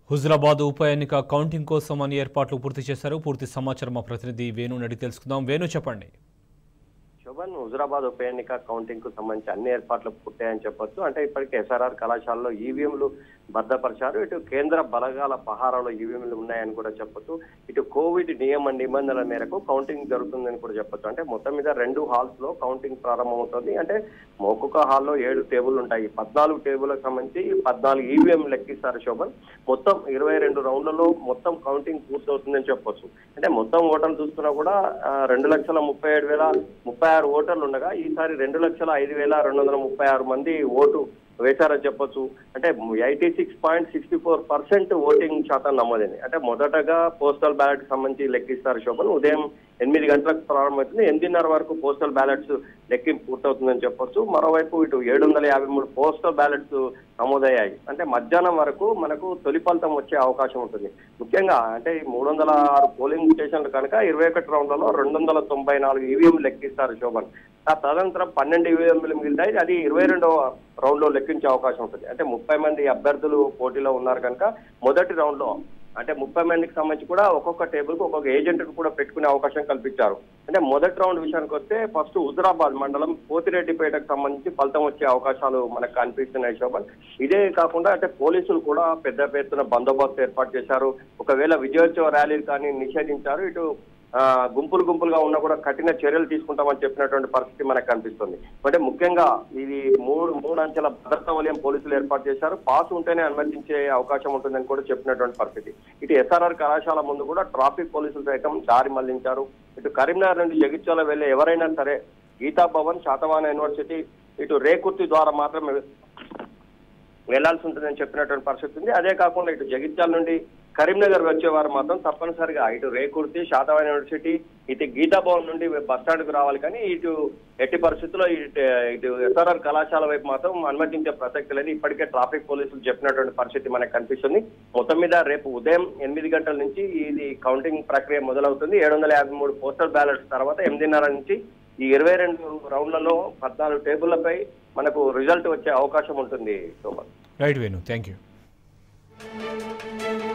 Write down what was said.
హుజురాబాద్ ఉప ఎన్నిక కౌంటింగ్ కోసం అని ఏర్పాట్లు పూర్తి చేశారు పూర్తి సమాచారం మా ప్రతినిధి వేణు అడిగి తెలుసుకుందాం వేణు చెప్పండి శోభన్ హుజురాబాద్ ఉప ఎన్నిక కౌంటింగ్ కు సంబంధించి అన్ని ఏర్పాట్లు పూర్తయ్యని చెప్పొచ్చు అంటే ఇప్పటికే ఎస్ఆర్ఆర్ కళాశాలలో ఈవీఎంలు భద్రపరిచారు ఇటు కేంద్ర బలగాల పహారాలో ఈవీఎంలు ఉన్నాయని కూడా చెప్పొచ్చు ఇటు కోవిడ్ నియమ నిబంధనల మేరకు కౌంటింగ్ జరుగుతుందని కూడా చెప్పొచ్చు అంటే మొత్తం మీద రెండు హాల్స్ లో కౌంటింగ్ ప్రారంభమవుతుంది అంటే ఒక్కొక్క హాల్లో ఏడు టేబుల్ ఉంటాయి పద్నాలుగు టేబుల్కి సంబంధించి పద్నాలుగు ఈవీఎం లెక్కిస్తారు శోభన్ మొత్తం ఇరవై రెండు రౌండ్లలో మొత్తం కౌంటింగ్ పూర్తవుతుందని చెప్పొచ్చు అంటే మొత్తం ఓటర్లు చూసుకున్నా కూడా ఆ, రెండు లక్షల ముప్పై ఏడు వేల ముప్పై ఆరు ఓటర్లు ఉండగా ఈసారి రెండు లక్షల ఐదు వేల రెండు వందల ముప్పై ఆరు మంది ఓటు వేశారని చెప్పొచ్చు అంటే eighty six point sixty four percent voting శాతం నమోదైంది అంటే మొదటగా పోస్టల్ బ్యాలెట్ సంబంధించి లెక్కిస్తారు శోభన్ ఉదయం ఎనిమిది గంటలకు ప్రారంభమవుతుంది ఎనిమిదిన్నర వరకు పోస్టల్ బ్యాలెట్స్ లెక్కింపు పూర్తవుతుందని చెప్పొచ్చు మరోవైపు ఇటు ఏడు వందల యాభై మూడు పోస్టల్ బ్యాలెట్స్ నమోదయ్యాయి అంటే మధ్యాహ్నం వరకు మనకు తొలి ఫలితం వచ్చే అవకాశం ఉంటుంది ముఖ్యంగా అంటే ఈ మూడు వందల ఆరు పోలింగ్ స్టేషన్లు కనుక ఇరవై ఒకటి రౌండ్లలో రెండు వందల తొంభై నాలుగు ఈవీఎం లెక్కిస్తారు శోభన్ ఆ తదనంతరం పన్నెండు ఈవీఎంలు మిగిలితాయి అది ఇరవై రెండవ రౌండ్ లో లెక్కించే అవకాశం ఉంటుంది అంటే ముప్పై మంది అభ్యర్థులు పోటీలో ఉన్నారు కనుక మొదటి రౌండ్ లో అంటే ముప్పై మందికి సంబంధించి కూడా ఒక్కొక్క టేబుల్ కు ఒక్కొక్క ఏజెంట్ కూడా పెట్టుకునే అవకాశం కల్పించారు అంటే మొదటి రౌండ్ విషయానికి వస్తే ఫస్ట్ హుజురాబాద్ మండలం పోతిరెడ్డిపేటకు సంబంధించి ఫలితం వచ్చే అవకాశాలు మనకు కనిపిస్తున్నాయి శోభన్ ఇదే కాకుండా అంటే పోలీసులు కూడా పెద్ద ఎత్తున బందోబస్తు ఏర్పాటు చేశారు ఒకవేళ విజయోత్సవ ర్యాలీలు కానీ నిషేధించారు ఇటు ఆ, గుంపులు గుంపులుగా ఉన్నా కూడా కఠిన చర్యలు తీసుకుంటామని చెప్పినటువంటి పరిస్థితి మనకు కనిపిస్తుంది అంటే ముఖ్యంగా ఇది మూడు మూడు అంచెల భద్రతా వలయం పోలీసులు ఏర్పాటు చేశారు పాస్ ఉంటేనే అనుమతించే అవకాశం ఉంటుందని కూడా చెప్పినటువంటి పరిస్థితి ఇటు ఎస్ఆర్ఆర్ కళాశాల ముందు కూడా ట్రాఫిక్ పోలీసులు సైతం దారి మళ్లించారు ఇటు కరీంనగర్ నుండి జగిత్యాల వెళ్లే ఎవరైనా సరే గీతా భవన్ శాతవాన యూనివర్సిటీ ఇటు రేకుర్తి ద్వారా మాత్రమే వెళ్లాల్సి ఉంటుందని చెప్పినటువంటి పరిస్థితి ఉంది అదే కాకుండా ఇటు జగిత్యాల నుండి కరీంనగర్ వచ్చేవారు మాత్రం తప్పనిసరిగా ఇటు రేకుర్తి శాతవాన యూనివర్సిటీ ఇటు గీతా భవన్ నుండి బస్ స్టాండ్ కు రావాలి కానీ ఇటు ఎట్టి పరిస్థితుల్లో ఇటు ఇటు ఎస్ఆర్ఆర్ కళాశాల వైపు మాత్రం అనుమతించే ప్రసక్తి లేదు ఇప్పటికే ట్రాఫిక్ పోలీసులు చెప్పినటువంటి పరిస్థితి మనకు కనిపిస్తుంది మొత్తం మీద రేపు ఉదయం ఎనిమిది గంటల నుంచి ఇది కౌంటింగ్ ప్రక్రియ మొదలవుతుంది ఏడు వందల యాభై మూడు పోస్టల్ బ్యాలెట్స్ తర్వాత ఎనిమిదిన్నర నుంచి ఈ ఇరవై రెండు రౌండ్లలో పద్నాలుగు టేబుళ్లపై మనకు రిజల్ట్ వచ్చే అవకాశం ఉంటుంది Shobhan right Venu thank you